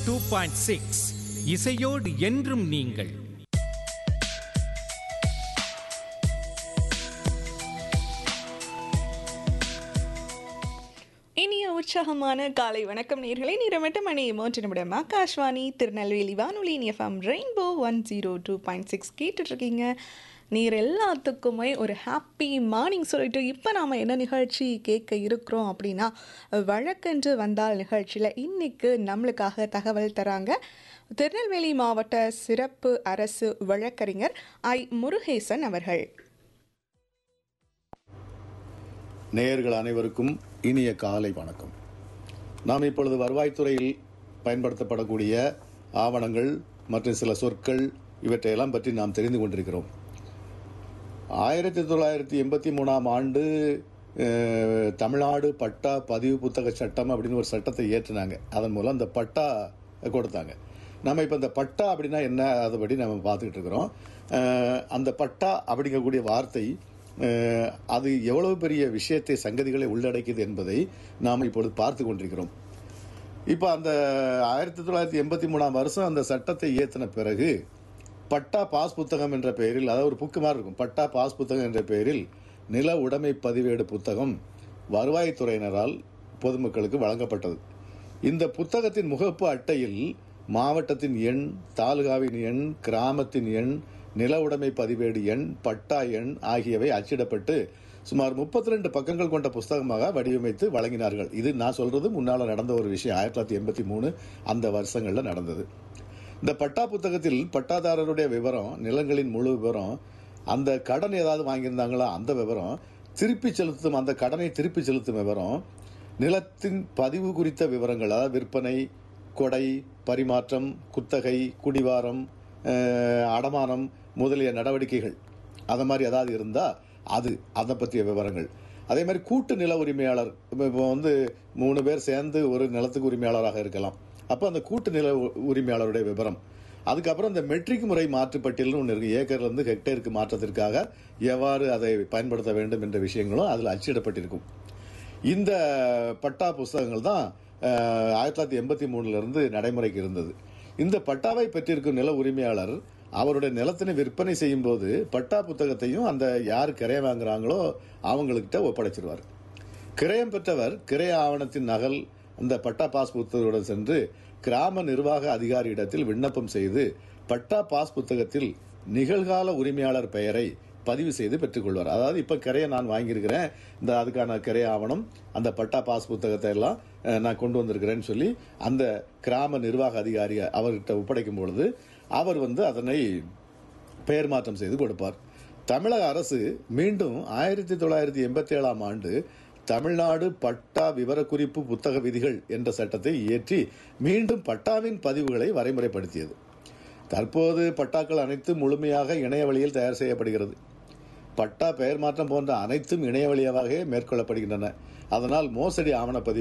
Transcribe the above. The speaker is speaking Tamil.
டூ பாயிண்ட் சிக்ஸ் இசையோடு என்றும் நீங்கள் இனிய உற்சாகமான காலை வணக்கம் நேர்களை நிறமட்ட மணி மூன்று நிமிடம் ஆகாஷ்வாணி திருநெல்வேலி வானொலி FM rainbow one zero two point six கேட்டுட்ருக்கீங்க நீர் எல்லாத்துக்குமே ஒரு ஹாப்பி மார்னிங் சொல்லிட்டு இப்போ நாம் என்ன நிகழ்ச்சி கேட்க இருக்கிறோம் அப்படின்னா வழக்கென்று வந்தால் நிகழ்ச்சியில் இன்னைக்கு நம்மளுக்காக தகவல் தராங்க திருநெல்வேலி மாவட்ட சிறப்பு அரசு வழக்கறிஞர் ஐ முருகேசன் அவர்கள் நேயர்கள் அனைவருக்கும் இனிய காலை வணக்கம் நாம் இப்பொழுது வருவாய்த்துறையில் பயன்படுத்தப்படக்கூடிய ஆவணங்கள் மற்றும் சில சொற்கள் இவற்றையெல்லாம் பற்றி நாம் தெரிந்து கொண்டிருக்கிறோம் ஆயிரத்தி தொள்ளாயிரத்தி எண்பத்தி மூணாம் ஆண்டு அஹ், தமிழ்நாடு பட்டா பதிவு புத்தக சட்டம் அப்படின்னு ஒரு சட்டத்தை ஏற்றினாங்க அதன் மூலம் அந்த பட்டா கொடுத்தாங்க நம்ம இப்போ இந்த பட்டா அப்படின்னா என்ன அதுபடி நம்ம பார்த்துக்கிட்டு இருக்கிறோம் அஹ், அந்த பட்டா அப்படிங்கக்கூடிய வார்த்தை அஹ், அது எவ்வளவு பெரிய விஷயத்தை சங்கதிகளை உள்ளடக்கியது என்பதை நாம் இப்பொழுது பார்த்து கொண்டிருக்கிறோம் இப்போ அந்த ஆயிரத்தி தொள்ளாயிரத்தி எண்பத்தி மூணாம் வருஷம் அந்த சட்டத்தை இயற்றின பிறகு பட்டா பாஸ் புத்தகம் என்ற பெயரில் அதாவது ஒரு புக்கு மாதிரி இருக்கும் பட்டா பாஸ் புத்தகம் என்ற பெயரில் நில உடைமை பதிவேடு புத்தகம் வருவாய்த்துறையினரால் பொதுமக்களுக்கு வழங்கப்பட்டது இந்த புத்தகத்தின் முகப்பு அட்டையில் மாவட்டத்தின் எண் தாலுகாவின் எண் கிராமத்தின் எண் நில உடைமை பதிவேடு எண் பட்டா எண் ஆகியவை அச்சிடப்பட்டு சுமார் 32 பக்கங்கள் கொண்ட புஸ்தகமாக வடிவமைத்து வழங்கினார்கள் இது நான் சொல்றது முன்னால நடந்த ஒரு விஷயம் ஆயிரத்தி தொள்ளாயிரத்தி எண்பத்தி மூணு அந்த வருஷங்கள்ல நடந்தது இந்த பட்டா புத்தகத்தில் பட்டாதாரருடைய விவரம் நிலங்களின் முழு விவரம் அந்த கடன் ஏதாவது வாங்கியிருந்தாங்களோ அந்த விவரம் திருப்பி செலுத்தும் அந்த கடனை திருப்பி செலுத்தும் விவரம் நிலத்தின் பதிவு குறித்த விவரங்கள் அதாவது விற்பனை கொடை பரிமாற்றம் குத்தகை குடிவாரம் அஹ், அடமானம் முதலிய நடவடிக்கைகள் அது மாதிரி ஏதாவது இருந்தால் அது அதை பற்றிய விவரங்கள் அதே மாதிரி கூட்டு நில உரிமையாளர் இப்போ இப்போ வந்து மூணு பேர் சேர்ந்து ஒரு நிலத்துக்கு உரிமையாளராக இருக்கலாம் அப்போ அந்த கூட்டு நில உ- உரிமையாளருடைய விவரம் அதுக்கப்புறம் இந்த மெட்ரிக் முறை மாற்றுப்பட்டியல்னு ஒன்று இருக்கு ஏக்கர்லேருந்து ஹெக்டேருக்கு மாற்றத்திற்காக எவ்வாறு அதை பயன்படுத்த வேண்டும் என்ற விஷயங்களும் அதில் அச்சிடப்பட்டிருக்கும் இந்த பட்டா புஸ்தகங்கள் தான் அஹ், ஆயிரத்தி தொள்ளாயிரத்தி எண்பத்தி மூணுலேருந்து நடைமுறைக்கு இருந்தது இந்த பட்டாவை பெற்றிருக்கும் நில உரிமையாளர் அவருடைய நிலத்தினை விற்பனை செய்யும் போது பட்டா புத்தகத்தையும் அந்த யார் கிரைய வாங்குறாங்களோ அவங்கக்கிட்ட ஒப்படைச்சிருவார் கிரயம் பெற்றவர் கிரைய ஆவணத்தின் நகல் அந்த பட்டா பாஸ் புத்தகத்துடன் சென்று கிராம நிர்வாக அதிகாரியிடத்தில் விண்ணப்பம் செய்து பட்டா பாஸ் புத்தகத்தில் நிகழ்கால உரிமையாளர் பெயரை பதிவு செய்து பெற்றுக்கொள்வார் அதாவது இப்போ கிரைய நான் வாங்கியிருக்கிறேன் இந்த அதுக்கான கிரைய ஆவணம் அந்த பட்டா பாஸ் புத்தகத்தை எல்லாம் அஹ், நான் கொண்டு வந்திருக்கிறேன்னு சொல்லி அந்த கிராம நிர்வாக அதிகாரி அவர்கிட்ட ஒப்படைக்கும் பொழுது அவர் வந்து அதனை பெயர் மாற்றம் செய்து கொடுப்பார் தமிழக அரசு மீண்டும் ஆயிரத்தி தொள்ளாயிரத்தி எண்பத்தி ஏழாம் ஆண்டு தமிழ்நாடு பட்டா விவரக்குறிப்பு புத்தக விதிகள் என்ற சட்டத்தை இயற்றி மீண்டும் பட்டாவின் பதிவுகளை வரைமுறைப்படுத்தியது தற்போது பட்டாக்கள் அனைத்தும் முழுமையாக இணைய வழியில் தயார் செய்யப்படுகிறது பட்டா பெயர் மாற்றம் போன்ற அனைத்தும் இணைய வழியாகவே மேற்கொள்ளப்படுகின்றன அதனால் மோசடி ஆவணப்பதிவு